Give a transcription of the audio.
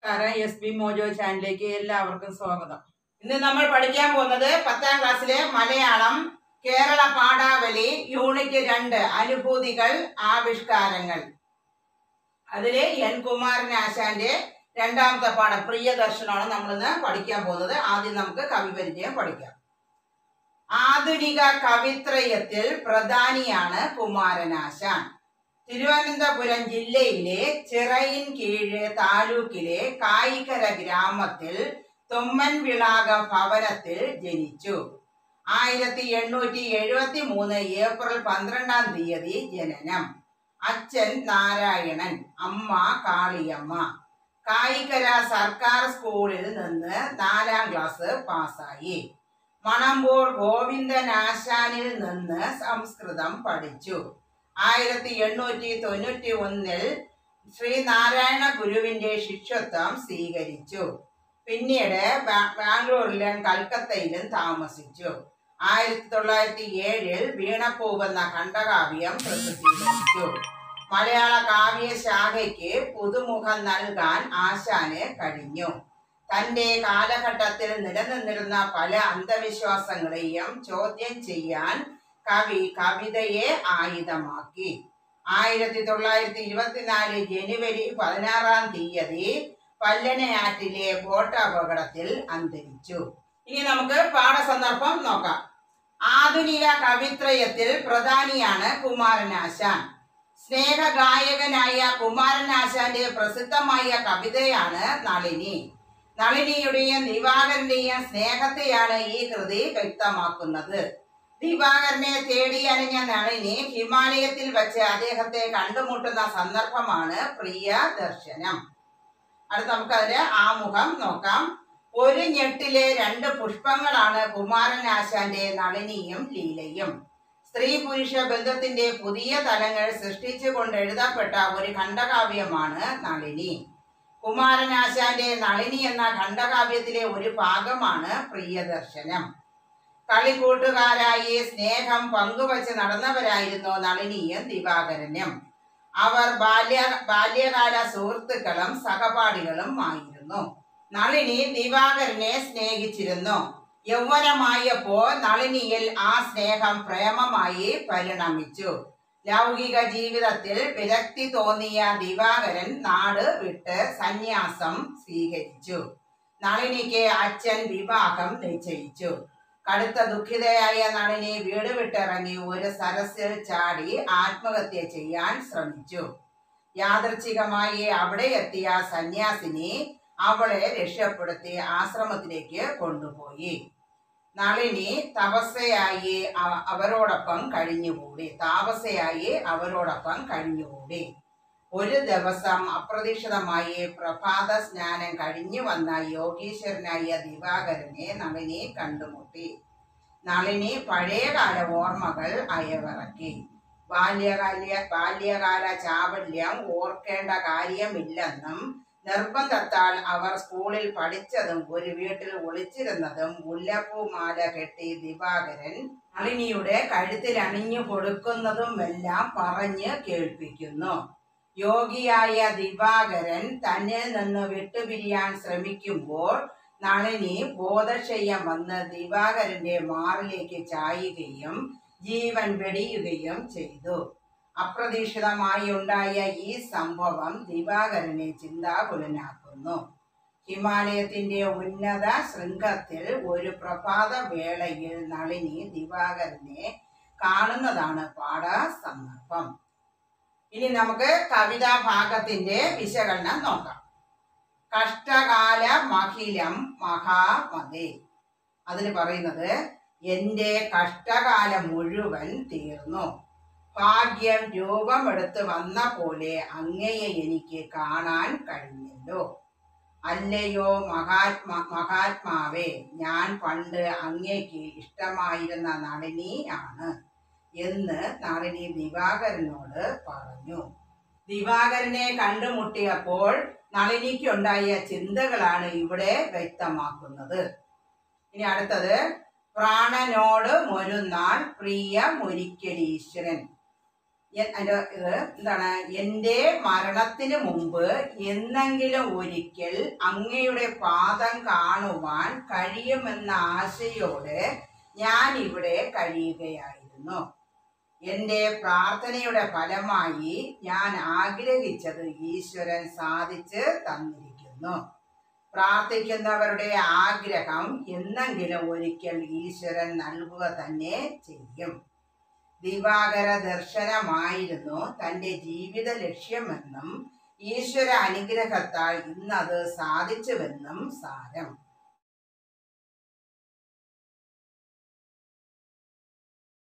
നമസ്കാരം S B mojo ചാനലിലേക്ക് എല്ലാവർക്കും സ്വാഗതം ഇന്ന് നമ്മൾ പഠിക്കാൻ പോകുന്നത് പത്താം ക്ലാസ്സിലെ മലയാളം കേരള പാഠാവലി യൂണിറ്റ് രണ്ട് അനുഭൂതികൾ ആവിഷ്കാരങ്ങൾ അതില് എൻ കുമാരൻ ആശാന്റെ രണ്ടാമത്തെ പാഠം പ്രിയദർശനമാണ് നമ്മളിന്ന് പഠിക്കാൻ പോകുന്നത് ആദ്യം നമുക്ക് കവി പരിചയം പഠിക്കാം ആധുനിക കവിത്രയത്തിൽ പ്രധാനിയാണ് കുമാരനാശാൻ തിരുവനന്തപുരം ജില്ലയിലെ ചിറയിൻ കീഴ് താലൂക്കിലെ കായിക്കര ഗ്രാമത്തിൽ തൊമ്മൻവിളാക ഭവനത്തിൽ ജനിച്ചു ആയിരത്തി എണ്ണൂറ്റി എഴുപത്തി മൂന്ന് ഏപ്രിൽ പന്ത്രണ്ടാം തീയതി ജനനം അച്ഛൻ നാരായണൻ അമ്മ കാളിയമ്മ കായിക്കര സർക്കാർ സ്കൂളിൽ നിന്ന് നാലാം ക്ലാസ് പാസ്സായി മണമ്പൂർ ഗോവിന്ദനാശാനിൽ നിന്ന് സംസ്കൃതം പഠിച്ചു ആയിരത്തി എണ്ണൂറ്റി തൊണ്ണൂറ്റി ഒന്നിൽ ശ്രീനാരായണ ഗുരുവിന്റെ ശിഷ്യത്വം സ്വീകരിച്ചു പിന്നീട് ബാ- ബാംഗ്ലൂരിലും കൽക്കത്തയിലും താമസിച്ചു ആയിരത്തി തൊള്ളായിരത്തി ഏഴിൽ വീണപ്പൂവെന്ന ഖണ്ഡകാവ്യം പ്രസിദ്ധീകരിച്ചു മലയാള കാവ്യശാഖയ്ക്ക് പുതുമുഖം നൽകാൻ ആശാന് കഴിഞ്ഞു തന്റെ കാലഘട്ടത്തിൽ നിലനിന്നിരുന്ന പല അന്ധവിശ്വാസങ്ങളെയും ചോദ്യം ചെയ്യാൻ കവി കവിതയെ ആയുധമാക്കി ആയിരത്തി തൊള്ളായിരത്തി ഇരുപത്തിനാല് ജനുവരി പതിനാറാം തീയതി പല്ലനയാറ്റിലെ ബോട്ട് അപകടത്തിൽ അന്തരിച്ചു ഇനി നമുക്ക് പാഠസന്ദർഭം നോക്കാം ആധുനിക കവിത്രയത്തിൽ പ്രധാനിയാണ് കുമാരനാശാൻ സ്നേഹഗായകനായ കുമാരനാശാന്റെ പ്രസിദ്ധമായ കവിതയാണ് നളിനി നളിനിയുടെയും ദിവാകരന്റെയും സ്നേഹത്തെയാണ് ഈ കൃതി വ്യക്തമാക്കുന്നത് ദിവാകരനെ തേടി അണിഞ്ഞ നളിനി ഹിമാലയത്തിൽ വെച്ച് അദ്ദേഹത്തെ കണ്ടുമുട്ടുന്ന സന്ദർഭമാണ് പ്രിയ ദർശനം അടുത്ത നമുക്ക് അതിന്റെ ആമുഖം നോക്കാം ഒരു ഞെട്ടിലെ രണ്ട് പുഷ്പങ്ങളാണ് കുമാരനാശാന്റെ നളിനിയും ലീലയും സ്ത്രീ പുരുഷ ബന്ധത്തിന്റെ പുതിയ തലങ്ങൾ സൃഷ്ടിച്ചുകൊണ്ട് എഴുതപ്പെട്ട ഒരു ഖണ്ഡകാവ്യമാണ് നളിനി കുമാരനാശാന്റെ നളിനി എന്ന ഖണ്ഡകാവ്യത്തിലെ ഒരു ഭാഗമാണ് പ്രിയദർശനം കളിക്കൂട്ടുകാരായി സ്നേഹം പങ്കുവച്ച് നടന്നവരായിരുന്നു നളിനിയും ദിവാകരനും അവർ ബാല്യ ബാല്യകാല സുഹൃത്തുക്കളും സഹപാഠികളും ആയിരുന്നു നളിനി ദിവാകരനെ സ്നേഹിച്ചിരുന്നു യൗവനമായപ്പോൾ നളിനിയിൽ ആ സ്നേഹം പ്രേമമായി പരിണമിച്ചു ലൗകിക ജീവിതത്തിൽ വിരക്തി തോന്നിയ ദിവാകരൻ നാട് വിട്ട് സന്യാസം സ്വീകരിച്ചു നളിനിക്ക് അച്ഛൻ വിവാഹം നിശ്ചയിച്ചു കടുത്ത ദുഃഖിതയായ നളിനി വീട് വിട്ടിറങ്ങി ഒരു സരസിൽ ചാടി ആത്മഹത്യ ചെയ്യാൻ ശ്രമിച്ചു യാദർച്ഛികമായി അവിടെ എത്തിയ സന്യാസിനി അവളെ രക്ഷപ്പെടുത്തി ആശ്രമത്തിലേക്ക് കൊണ്ടുപോയി നളിനി തപസ്സയായി അവ- അവരോടൊപ്പം കഴിഞ്ഞുകൂടി താപസയായി അവരോടൊപ്പം കഴിഞ്ഞുകൂടി ഒരു ദിവസം അപ്രതീക്ഷിതമായി പ്രഭാത സ്നാനം കഴിഞ്ഞു വന്ന യോഗീശ്വരനായ ദിവാകരനെ നളിനി കണ്ടുമുട്ടി നളിനി പഴയകാല ഓർമ്മകൾ അയവിറക്കി ബാല്യകാല ബാല്യകാല ചാബല്യം ഓർക്കേണ്ട കാര്യമില്ലെന്നും നിർബന്ധത്താൽ അവർ സ്കൂളിൽ പഠിച്ചതും ഒരു വീട്ടിൽ ഒളിച്ചിരുന്നതും മുല്ലപ്പൂമാല കെട്ടി ദിവാകരൻ നളിനിയുടെ കഴുത്തിൽ അണിഞ്ഞു കൊടുക്കുന്നതുമെല്ലാം പറഞ്ഞ് കേൾപ്പിക്കുന്നു യോഗിയായ ദിവാകരൻ തന്നിൽ നിന്ന് വിട്ടുപിരിയാൻ ശ്രമിക്കുമ്പോൾ നളിനി ബോധക്ഷയം വന്ന് ദിവാകരന്റെ മാറിലേക്ക് ചായുകയും ജീവൻ വെടിയുകയും ചെയ്തു അപ്രതീക്ഷിതമായി ഉണ്ടായ ഈ സംഭവം ദിവാകരനെ ചിന്താകുലനാക്കുന്നു ഹിമാലയത്തിന്റെ ഉന്നത ശൃംഗത്തിൽ ഒരു പ്രഭാത വേളയിൽ നളിനി ദിവാകരനെ കാണുന്നതാണ് പാഠ സന്ദർഭം ഇനി നമുക്ക് കവിതാ ഭാഗത്തിന്റെ വിശകലനം നോക്കാം കഷ്ടകാല മഹിലം മഹാമതേ അതിന് പറയുന്നത് എന്റെ കഷ്ടകാലം മുഴുവൻ തീർന്നു ഭാഗ്യം രൂപമെടുത്ത് വന്ന പോലെ അങ്ങയെ എനിക്ക് കാണാൻ കഴിഞ്ഞല്ലോ അല്ലയോ മഹാത്മാ മഹാത്മാവേ ഞാൻ പണ്ട് അങ്ങയ്ക്ക് ഇഷ്ടമായിരുന്ന നളിനി ആണ് എന്ന് നളിനി ദിവാകരനോട് പറഞ്ഞു ദിവാകരനെ കണ്ടുമുട്ടിയപ്പോൾ നളിനിക്കുണ്ടായ ചിന്തകളാണ് ഇവിടെ വ്യക്തമാക്കുന്നത് ഇനി അടുത്തത് പ്രാണനോട് മൊരുന്നാൾ പ്രിയ മുരിക്കലീശ്വരൻ എ- അതിന്റെ ഇത് എന്താണ് എൻ്റെ മരണത്തിന് മുമ്പ് എന്നെങ്കിലും ഒരിക്കൽ അങ്ങയുടെ പാദം കാണുവാൻ കഴിയുമെന്ന ആശയോടെ ഞാൻ ഇവിടെ കഴിയുകയായിരുന്നു എൻ്റെ പ്രാർത്ഥനയുടെ ഫലമായി ഞാൻ ആഗ്രഹിച്ചത് ഈശ്വരൻ സാധിച്ച് തന്നിരിക്കുന്നു പ്രാർത്ഥിക്കുന്നവരുടെ ആഗ്രഹം എന്നെങ്കിലും ഒരിക്കൽ ഈശ്വരൻ നൽകുക തന്നെ ചെയ്യും ദിവാകര ദർശനമായിരുന്നു തൻ്റെ ജീവിത ലക്ഷ്യമെന്നും ഈശ്വര അനുഗ്രഹത്താൽ ഇന്നത് സാധിച്ചുവെന്നും സാരം